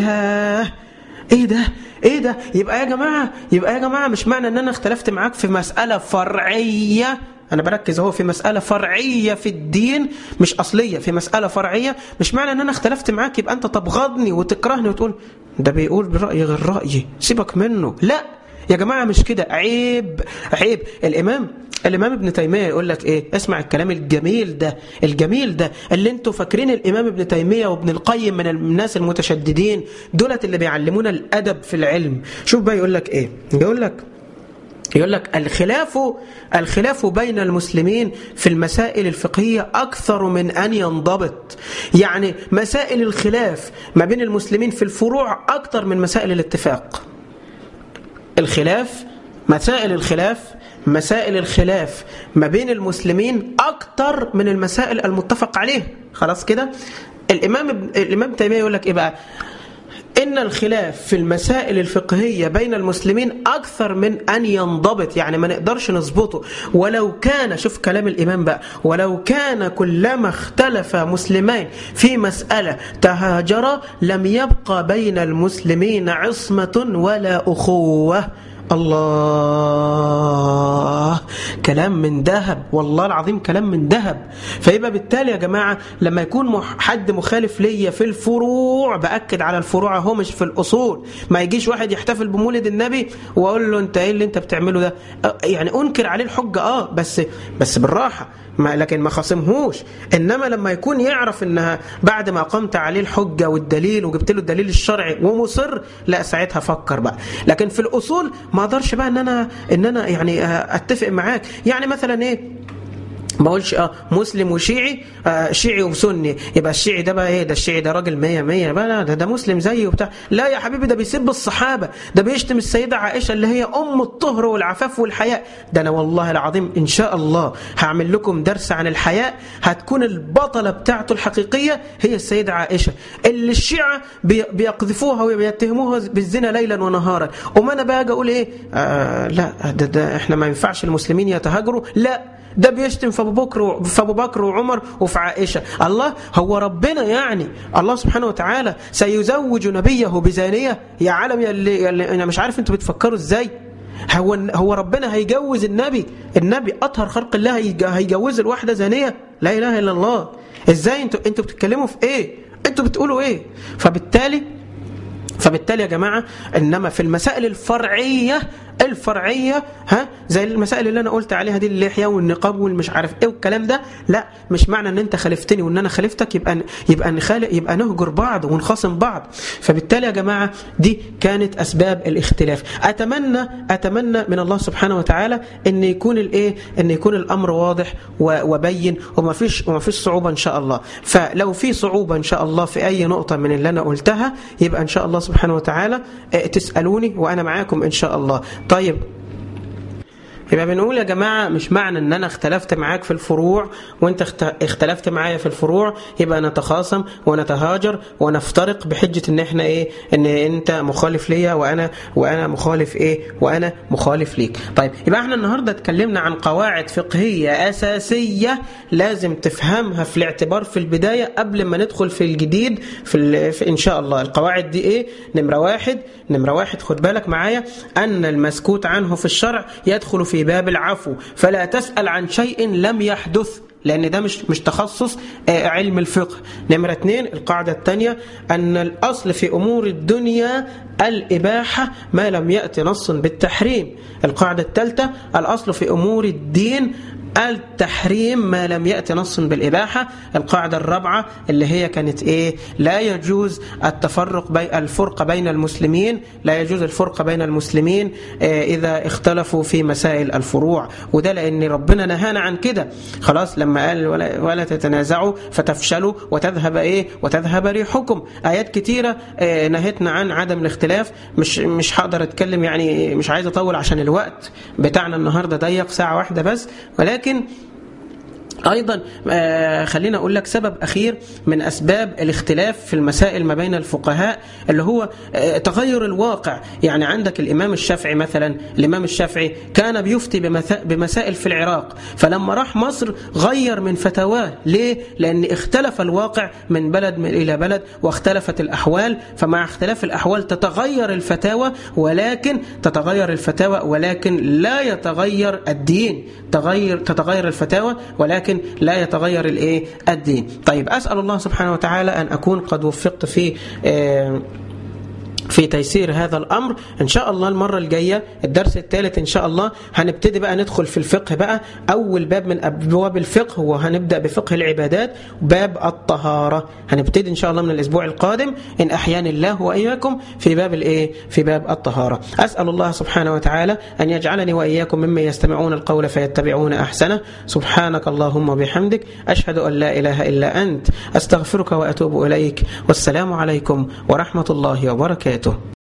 [SPEAKER 1] ياه ايه ده ايه ده يبقى يا جماعه يبقى يا جماعه مش معنى ان انا اختلفت معاك في مساله فرعيه انا بركز اهو في مساله فرعيه في الدين مش اصليه في مساله فرعيه مش معنى ان انا اختلفت معاك يبقى انت تبغضني وتكرهني وتقول ده بيقول برايي غير رايي سيبك منه لا يا جماعة مش كده عيب عيب الإمام الإمام ابن تيمية يقول لك إيه اسمع الكلام الجميل ده الجميل ده اللي انتوا فاكرين الإمام ابن تيمية وابن القيم من الناس المتشددين دولت اللي بيعلمونا الأدب في العلم شوف بقى يقول لك إيه يقول لك يقول لك الخلاف الخلاف بين المسلمين في المسائل الفقهية أكثر من أن ينضبط يعني مسائل الخلاف ما بين المسلمين في الفروع أكثر من مسائل الاتفاق الخلاف مسائل الخلاف مسائل الخلاف ما بين المسلمين أكتر من المسائل المتفق عليه خلاص كده الإمام الإمام تيمية يقول لك إيه بقى إن الخلاف في المسائل الفقهية بين المسلمين أكثر من أن ينضبط يعني ما نقدرش نظبطه ولو كان شوف كلام الإمام بقى ولو كان كلما اختلف مسلمين في مسألة تهاجرا لم يبقى بين المسلمين عصمة ولا أخوة الله كلام من ذهب والله العظيم كلام من ذهب فيبقى بالتالي يا جماعة لما يكون حد مخالف ليا في الفروع بأكد على الفروع هو مش في الأصول ما يجيش واحد يحتفل بمولد النبي وأقول له أنت إيه اللي أنت بتعمله ده يعني أنكر عليه الحجة آه بس بس بالراحة ما لكن ما خاصمهوش انما لما يكون يعرف انها بعد ما قمت عليه الحجه والدليل وجبت له الدليل الشرعي ومصر لا ساعتها فكر بقى لكن في الاصول ما اقدرش بقى ان انا ان انا يعني اتفق معاك يعني مثلا ايه ما اقولش اه مسلم وشيعي آه شيعي وسني يبقى الشيعي ده بقى ايه ده الشيعي ده راجل 100 100 بقى لا ده, ده مسلم زيي وبتاع لا يا حبيبي ده بيسب الصحابه ده بيشتم السيده عائشه اللي هي ام الطهر والعفاف والحياء ده انا والله العظيم ان شاء الله هعمل لكم درس عن الحياء هتكون البطله بتاعته الحقيقيه هي السيده عائشه اللي الشيعه بيقذفوها وبيتهموها بالزنا ليلا ونهارا وما انا بقى اقول ايه آه لا ده, ده احنا ما ينفعش المسلمين يتهاجروا لا ده بيشتم في ابو بكر في ابو بكر وعمر وفي عائشه الله هو ربنا يعني الله سبحانه وتعالى سيزوج نبيه بزانيه يا عالم يا اللي, يا اللي انا مش عارف انتوا بتفكروا ازاي هو هو ربنا هيجوز النبي النبي اطهر خلق الله هيجوز الواحده زانيه لا اله الا الله ازاي انتوا انتوا بتتكلموا في ايه انتوا بتقولوا ايه فبالتالي فبالتالي يا جماعه انما في المسائل الفرعيه الفرعيه ها زي المسائل اللي انا قلت عليها دي اللحيه والنقاب والمش عارف ايه والكلام ده لا مش معنى ان انت خالفتني وان انا خالفتك يبقى يبقى نخالق يبقى نهجر بعض ونخاصم بعض فبالتالي يا جماعه دي كانت اسباب الاختلاف اتمنى اتمنى من الله سبحانه وتعالى ان يكون الايه ان يكون الامر واضح وبين وما فيش وما فيش صعوبه ان شاء الله فلو في صعوبه ان شاء الله في اي نقطه من اللي انا قلتها يبقى ان شاء الله سبحانه وتعالى تسالوني وانا معاكم ان شاء الله طيب يبقى بنقول يا جماعة مش معنى ان انا اختلفت معاك في الفروع وانت اختلفت معايا في الفروع يبقى نتخاصم ونتهاجر ونفترق بحجة ان احنا ايه ان انت مخالف ليا وانا وانا مخالف ايه وانا مخالف ليك طيب يبقى احنا النهاردة اتكلمنا عن قواعد فقهية اساسية لازم تفهمها في الاعتبار في البداية قبل ما ندخل في الجديد في, في ان شاء الله القواعد دي ايه نمرة واحد نمرة واحد خد بالك معايا ان المسكوت عنه في الشرع يدخل في باب العفو فلا تسأل عن شيء لم يحدث لأن ده مش مش تخصص علم الفقه نمرة اثنين القاعدة الثانية أن الأصل في أمور الدنيا الإباحة ما لم يأتي نص بالتحريم القاعدة الثالثة الأصل في أمور الدين التحريم ما لم يأتي نص بالإباحة القاعدة الرابعة اللي هي كانت إيه لا يجوز التفرق بين الفرق بين المسلمين لا يجوز الفرق بين المسلمين إذا اختلفوا في مسائل الفروع وده لأن ربنا نهانا عن كده خلاص لما قال ولا, ولا تتنازعوا فتفشلوا وتذهب إيه وتذهب ريحكم آيات كتيرة نهتنا عن عدم الاختلاف مش مش هقدر أتكلم يعني مش عايز أطول عشان الوقت بتاعنا النهاردة ضيق ساعة واحدة بس ولكن لكن أيضا خلينا أقول لك سبب أخير من أسباب الاختلاف في المسائل ما بين الفقهاء اللي هو تغير الواقع يعني عندك الإمام الشافعي مثلا الإمام الشافعي كان بيفتي بمسائل في العراق فلما راح مصر غير من فتواه ليه؟ لأن اختلف الواقع من بلد إلى بلد واختلفت الأحوال فمع اختلاف الأحوال تتغير الفتاوى ولكن تتغير الفتاوى ولكن لا يتغير الدين تغير تتغير الفتاوى ولكن ولكن لا يتغير الايه الدين طيب اسال الله سبحانه وتعالى ان اكون قد وفقت في آه في تيسير هذا الأمر إن شاء الله المرة الجاية الدرس الثالث إن شاء الله هنبتدي بقى ندخل في الفقه بقى أول باب من أبواب الفقه وهنبدأ بفقه العبادات باب الطهارة هنبتدي إن شاء الله من الأسبوع القادم إن أحياني الله وإياكم في باب الإيه في باب الطهارة أسأل الله سبحانه وتعالى أن يجعلني وإياكم ممن يستمعون القول فيتبعون أحسنه سبحانك اللهم وبحمدك أشهد أن لا إله إلا أنت أستغفرك وأتوب إليك والسلام عليكم ورحمة الله وبركاته